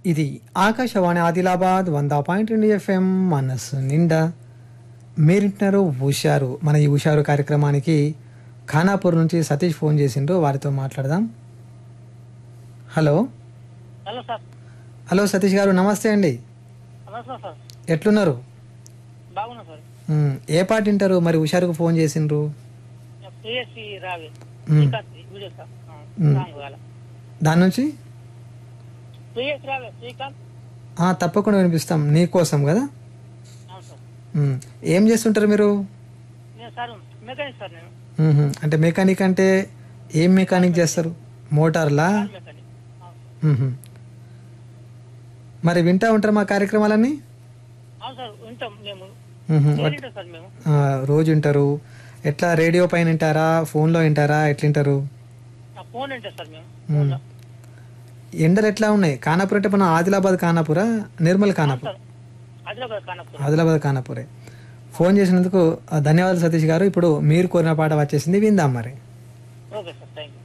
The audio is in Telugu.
ఇది ఆకాశవాణి ఆదిలాబాద్ వంద పాయింట్ రెండు ఎఫ్ఎం మనస్సు నిండా మీరింటున్నారు హుషారు మన ఈ హుషారు కార్యక్రమానికి ఖానాపూర్ నుంచి సతీష్ ఫోన్ చేసిండ్రు వారితో మాట్లాడదాం hello hello sir hello Satish గారు నమస్తే అండి నమస్తే సార్ ఎట్లున్నారు బాగున్నా సార్ మ్, ఏ పాట వింటారు మరి హుషారుకు ఫోన్ చేసిండ్రు పిఎస్సి రావి మ్, శ్రీకాంత్ వీడియో సార్ ఆ, మ్. సాంగ్ కావాలా దాని నుంచి పిఎస్సి రావే శ్రీకాంత్ ఆ, తప్పకుండా వినిపిస్తాం నీ కోసం కదా అవును సార్ మ్, ఏం చేస్తుంటారు మీరు నేను సార్ మెకానిక్ సార్ నేను మ్హూ. అంటే మెకానిక్ అంటే ఏం మెకానిక్ చేస్తారు మోటార్లా కార్ మెకానిక్ అవును మ్హూ. మరి వింటా ఉంటారు మా కార్యక్రమాలన్నీ అవును సార్ వింటాం మేము మ్హూ. డైలీ వట్- వింటాం సార్ మేము ఆ, రోజు వింటారు ఎట్లా రేడియో పైన వింటారా ఫోన్లో వింటారా ఎట్లా వింటారు ఆ ఫోన్ వింటాం సార్ మేము మ్. ఫోన్లో. ఎండలు ఎట్లా ఉన్నాయి ఖానాపూర్ అంటే మన ఆదిలాబాద్ ఖానాపూరా నిర్మల్ ఖానాపూర్ సార్ ఆదిలాబాద్ కానప్పుడు ఆదిలాబాద్ ఖానాపూరే ఫోన్ చేసినందుకు ఆ, ధన్యవాదాలు సతీష్ గారు ఇప్పుడు మీరు కోరిన పాట వచ్చేసింది విందాం మరి ఓకే సార్ థ్యాంక్ యూ